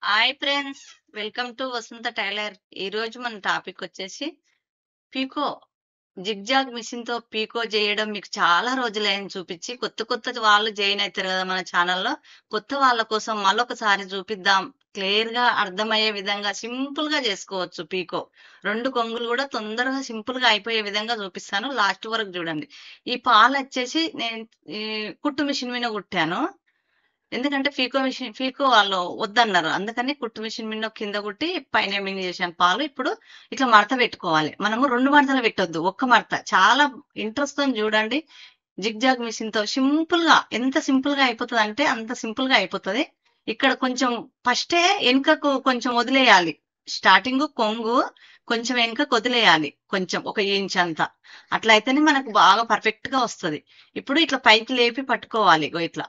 hi friends welcome to Vasantha tailor ఈ రోజు మన టాపిక్ వచ్చేసి పీకో జిగ్జాగ్ మిషన్ తో పీకో చేయడం మీకు చాలా రోజులైంది చూపించి కొత్త కొత్త వాళ్ళు జాయిన్ అవుతారు కదా మన ఛానల్లో కొత్త వాళ్ళ కోసం మళ్ళొకసారి చూపిద్దాం క్లియర్ గా అర్థమయ్యే విధంగా సింపుల్ గా చేసుకోవచ్చు పీకో రెండు కొంగులు కూడా తొందరగా సింపుల్ గా అయిపోయే విధంగా చూపిస్తాను లాస్ట్ వరకు చూడండి ఈ పాలు వచ్చేసి నేను ఈ కుట్టు మిషన్ మీద కుట్టాను ఎందుకంటే ఫీకో మిషన్ ఫీకో వాళ్ళు వద్దన్నారు అందుకని కుట్టు మిషన్ మీద కింద కుట్టి పైన మింగ్ చేశాను పాలు ఇప్పుడు ఇట్లా మడత పెట్టుకోవాలి మనము రెండు మడతలు పెట్టొద్దు ఒక్క మడత చాలా ఇంట్రెస్ట్ తో చూడండి జిగ్జాగ్ మిషన్ తో సింపుల్ గా ఎంత సింపుల్ గా అయిపోతుంది అంటే అంత సింపుల్ గా అయిపోతుంది ఇక్కడ కొంచెం ఫస్టే వెనుకకు కొంచెం వదిలేయాలి స్టార్టింగ్ కొంగు కొంచెం వెనుకకు వదిలేయాలి కొంచెం ఒక ఇంచ్ అంతా అట్లా అయితేనే మనకు బాగా పర్ఫెక్ట్ గా వస్తుంది ఇప్పుడు ఇట్లా పైకి లేపి పట్టుకోవాలి ఇగో ఇట్లా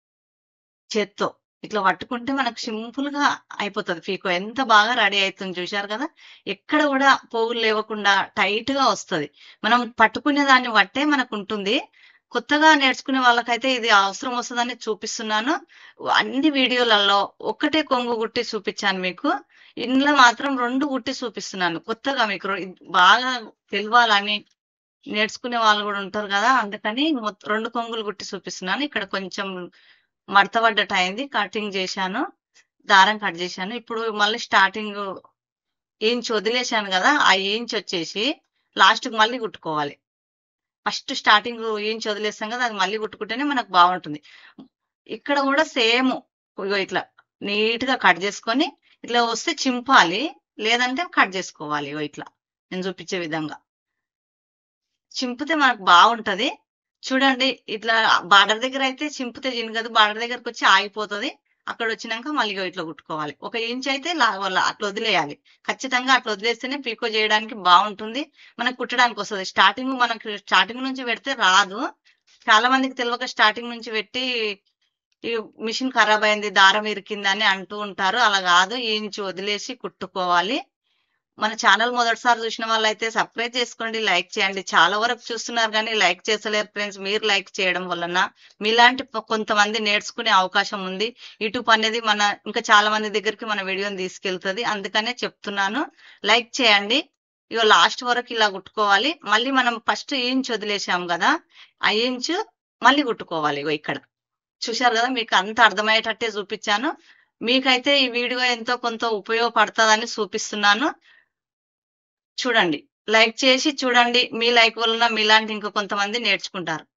చేత్తో ఇట్లా పట్టుకుంటే మనకు సింపుల్ గా అయిపోతుంది ఫీకో ఎంత బాగా రెడీ అవుతుంది చూశారు కదా ఎక్కడ కూడా పోగులు లేవకుండా టైట్ గా వస్తుంది మనం పట్టుకునే దాన్ని బట్టే మనకు ఉంటుంది కొత్తగా నేర్చుకునే వాళ్ళకైతే ఇది అవసరం వస్తుందని చూపిస్తున్నాను అన్ని వీడియోలలో ఒక్కటే కొంగు గుట్టి చూపించాను మీకు ఇందులో మాత్రం రెండు గుట్టి చూపిస్తున్నాను కొత్తగా మీకు రొ- బాగా తెలియాలని నేర్చుకునే వాళ్ళు కూడా ఉంటారు కదా అందుకని మొత్తం రెండు కొంగులు గుట్టి చూపిస్తున్నాను ఇక్కడ కొంచెం మడత పడ్డట్టు అయింది కటింగ్ చేశాను దారం కట్ చేశాను ఇప్పుడు మళ్ళీ స్టార్టింగ్ ఇంచ్ వదిలేశాను కదా ఆ ఇంచ్ వచ్చేసి లాస్ట్ కి మళ్ళీ కుట్టుకోవాలి ఫస్ట్ స్టార్టింగ్ ఇంచ్ వదిలేస్తాం కదా అది మళ్ళీ కుట్టుకుంటేనే మనకు బాగుంటుంది ఇక్కడ కూడా సేమ్ ఇగో ఇట్లా నీట్ గా కట్ చేసుకొని ఇట్లా వస్తే చింపాలి లేదంటే కట్ చేసుకోవాలి ఇగో ఇట్లా నేను చూపించే విధంగా చింపితే మనకు బాగుంటది చూడండి ఇట్లా బార్డర్ దగ్గర అయితే చింపితే చినగదు బార్డర్ దగ్గరకు వచ్చి ఆగిపోతది అక్కడ వచ్చినాక మళ్ళీ ఇగో ఇట్లా కుట్టుకోవాలి ఒక ఇంచ్ అయితే లా- వాళ్ళ అట్లా వదిలేయాలి ఖచ్చితంగా అట్లా వదిలేస్తేనే పీకో చేయడానికి బాగుంటుంది మనకు కుట్టడానికి వస్తుంది స్టార్టింగ్ మనకు స్టార్టింగ్ నుంచి పెడితే రాదు చాలా మందికి తెలియక స్టార్టింగ్ నుంచి పెట్టి ఈ మిషన్ ఖరాబ్ అయింది దారం ఇరికింది అని అంటూ ఉంటారు అలా కాదు ఈ ఇంచు వదిలేసి కుట్టుకోవాలి మన ఛానల్ మొదటిసారి చూసిన వాళ్ళైతే సబ్స్క్రైబ్ చేసుకోండి లైక్ చేయండి చాలా వరకు చూస్తున్నారు కానీ లైక్ చేస్తలేరు ఫ్రెండ్స్ మీరు లైక్ చేయడం వలన మీలాంటి ప- కొంతమంది నేర్చుకునే అవకాశం ఉంది యూట్యూబ్ అనేది మన ఇంకా చాలా మంది దగ్గరికి మన వీడియోని తీసుకెళ్తుంది అందుకనే చెప్తున్నాను లైక్ చేయండి ఇగో లాస్ట్ వరకు ఇలా కుట్టుకోవాలి మళ్ళీ మనం ఫస్ట్ ఇంచ్ వదిలేసాం కదా ఆ ఇంచ్ మళ్ళీ కుట్టుకోవాలి ఇగో ఇక్కడ చూశారు కదా మీకు అంత అర్థమయ్యేటట్టే చూపించాను మీకైతే ఈ వీడియో ఎంతో కొంత ఉపయోగపడుతుందని చూపిస్తున్నాను చూడండి లైక్ చేసి చూడండి మీ లైక్ వలన మీలాంటి ఇంకా కొంతమంది నేర్చుకుంటారు